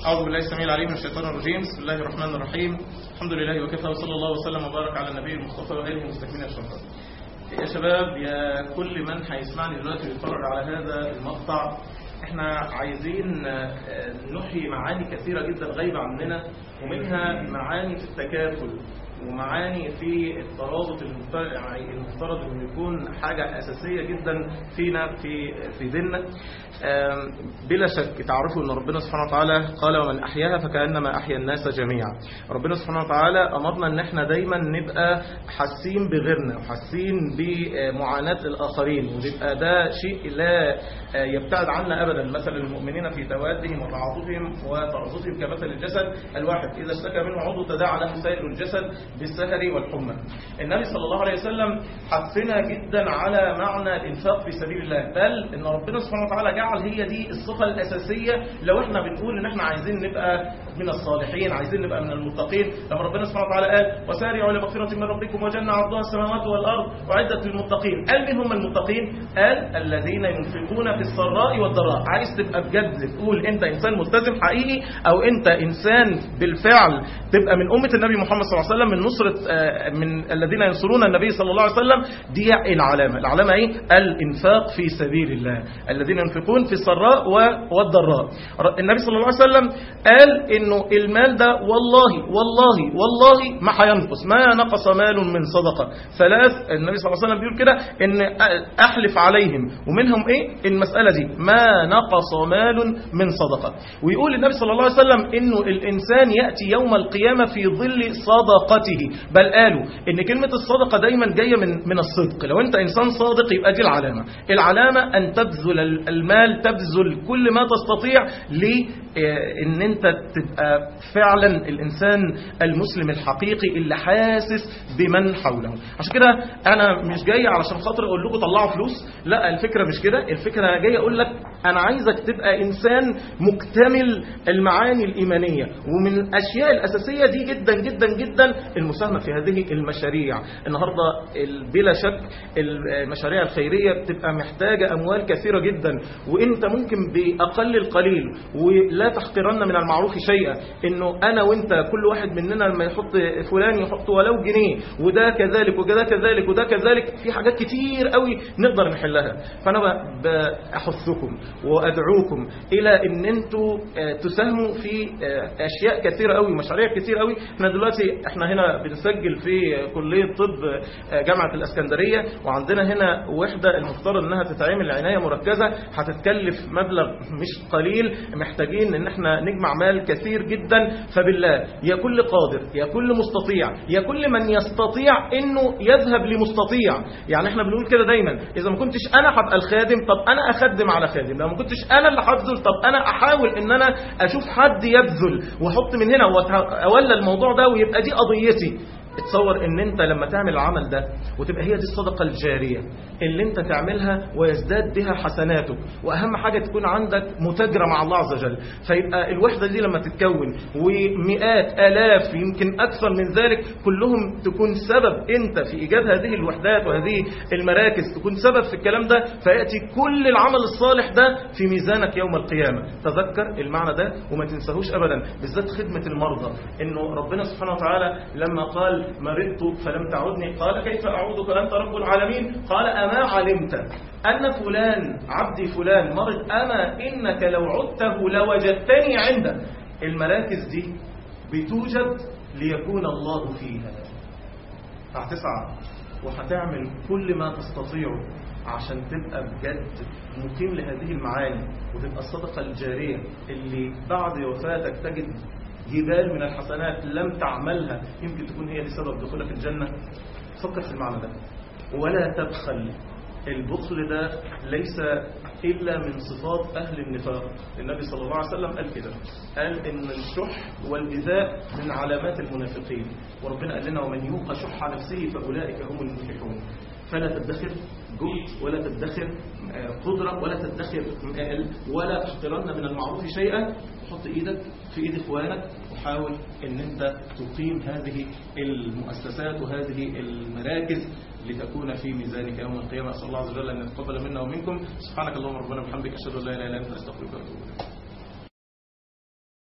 أعوذ بالله السميع العليم من الشيطان الرجيم بسم الله الرحمن الرحيم الحمد لله وكفى وصلى الله وسلم وبارك على النبي المصطفى وآله المستكملين الشرفات يا شباب يا كل من هيسمعني دلوقتي ويتفرج على هذا المقطع احنا عايزين نحيي معاني كثيرة جدا غايبة عننا ومنها معاني في التكافل ومعاني في الترابط المفترض انه يكون حاجة أساسية جدا فينا في في ديننا بلا شك تعرفوا ان ربنا سبحانه وتعالى قال ومن احياها فكانما احيا الناس جميعا ربنا سبحانه وتعالى امرنا ان احنا دايما نبقى حاسين بغيرنا وحاسين بمعاناه الاخرين ونبقى ده شيء لا يبتعد عنا ابدا مثل المؤمنين في توادهم وتعاطفهم وترابطهم كمثل الجسد الواحد اذا اشتكى منه عضو تداعى له سائر الجسد بالسهر والحمى النبي صلى الله عليه وسلم حثنا جدا على معنى الانفاق في سبيل الله بل ان ربنا سبحانه وتعالى جعل هي دي الصفه الاساسيه لو احنا بنقول ان احنا عايزين نبقى من الصالحين عايزين نبقى من المتقين لما ربنا سبحانه وتعالى قال وسارعوا لمغفرة من ربكم وجنة عرضها السماوات والأرض وعدة للمتقين قال مين هم المتقين قال الذين ينفقون في السراء والضراء عايز تبقى بجد تقول انت انسان ملتزم حقيقي او انت انسان بالفعل تبقى من أمة النبي محمد صلى الله عليه وسلم من نصرة من الذين ينصرون النبي صلى الله عليه وسلم دي العلامة العلامة ايه الانفاق في سبيل الله الذين ينفقون في السراء والضراء النبي صلى الله عليه وسلم قال انه المال ده والله والله والله ما هينقص ما نقص مال من صدقة ثلاث النبي صلى الله عليه وسلم بيقول كده ان احلف عليهم ومنهم ايه المسألة دي ما نقص مال من صدقة ويقول النبي صلى الله عليه وسلم انه الانسان يأتي يوم القيامة في ظل صدقته بل قالوا ان كلمة الصدقة دايما جاية من من الصدق لو انت انسان صادق يبقى دي العلامة العلامة ان تبذل المال تبذل كل ما تستطيع لان انت تبقى فعلا الانسان المسلم الحقيقي اللي حاسس بمن حوله عشان كده انا مش جاي علشان خاطر اقول لكم طلعوا فلوس لا الفكرة مش كده الفكرة انا جاي اقول لك انا عايزك تبقى انسان مكتمل المعاني الايمانية ومن الاشياء الاساسية دي جدا جدا جدا المساهمة في هذه المشاريع النهاردة بلا شك المشاريع الخيرية بتبقى محتاجة اموال كثيرة جدا وانت ممكن باقل القليل ولا تحقرن من المعروف شيئا انه انا وانت كل واحد مننا لما يحط فلان يحط ولو جنيه وده كذلك وده كذلك وده كذلك في حاجات كتير قوي نقدر نحلها فانا بحثكم وادعوكم الى ان انتوا تساهموا في اشياء كثيره قوي مشاريع كتير قوي احنا دلوقتي احنا هنا بنسجل في كليه طب جامعه الاسكندريه وعندنا هنا وحده المفترض انها تتعمل عنايه مركزه هتتكلف مبلغ مش قليل محتاجين ان احنا نجمع مال كثير جدا فبالله يا كل قادر يا كل مستطيع يا كل من يستطيع انه يذهب لمستطيع يعني احنا بنقول كده دايما اذا ما كنتش انا هبقى الخادم طب انا اخدم على خادم لو ما كنتش انا اللي هبذل طب انا احاول ان انا اشوف حد يبذل واحط من هنا واولى الموضوع ده ويبقى دي قضيتي اتصور ان انت لما تعمل العمل ده وتبقى هي دي الصدقة الجارية اللي انت تعملها ويزداد بها حسناتك واهم حاجة تكون عندك متاجرة مع الله عز وجل فيبقى الوحدة دي لما تتكون ومئات الاف يمكن اكثر من ذلك كلهم تكون سبب انت في ايجاد هذه الوحدات وهذه المراكز تكون سبب في الكلام ده فيأتي كل العمل الصالح ده في ميزانك يوم القيامة تذكر المعنى ده وما تنساهوش ابدا بالذات خدمة المرضى انه ربنا سبحانه وتعالى لما قال مرضت فلم تعودني قال كيف أعودك أنت رب العالمين قال أما علمت أن فلان عبدي فلان مرض أما إنك لو عدته لوجدتني عنده المراكز دي بتوجد ليكون الله فيها هتسعى وهتعمل كل ما تستطيعه عشان تبقى بجد مقيم لهذه المعاني وتبقى الصدقة الجارية اللي بعد وفاتك تجد جبال من الحسنات لم تعملها يمكن تكون هي لسبب دخولك الجنة فكر في المعنى ده ولا تبخل البخل ده ليس إلا من صفات أهل النفاق النبي صلى الله عليه وسلم قال كده قال إن الشح والبذاء من علامات المنافقين وربنا قال لنا ومن يوق شح نفسه فأولئك هم المفلحون فلا تدخر جهد ولا تدخر قدرة ولا تدخر مال ولا تحقرن من المعروف شيئا حط ايدك في ايد اخوانك وحاول ان انت تقيم هذه المؤسسات وهذه المراكز لتكون في ميزانك يوم القيامة أسأل الله عز وجل أن يتقبل منا ومنكم سبحانك اللهم ربنا وبحمدك أشهد أن لا إله إلا أنت أستغفرك وأتوب إليك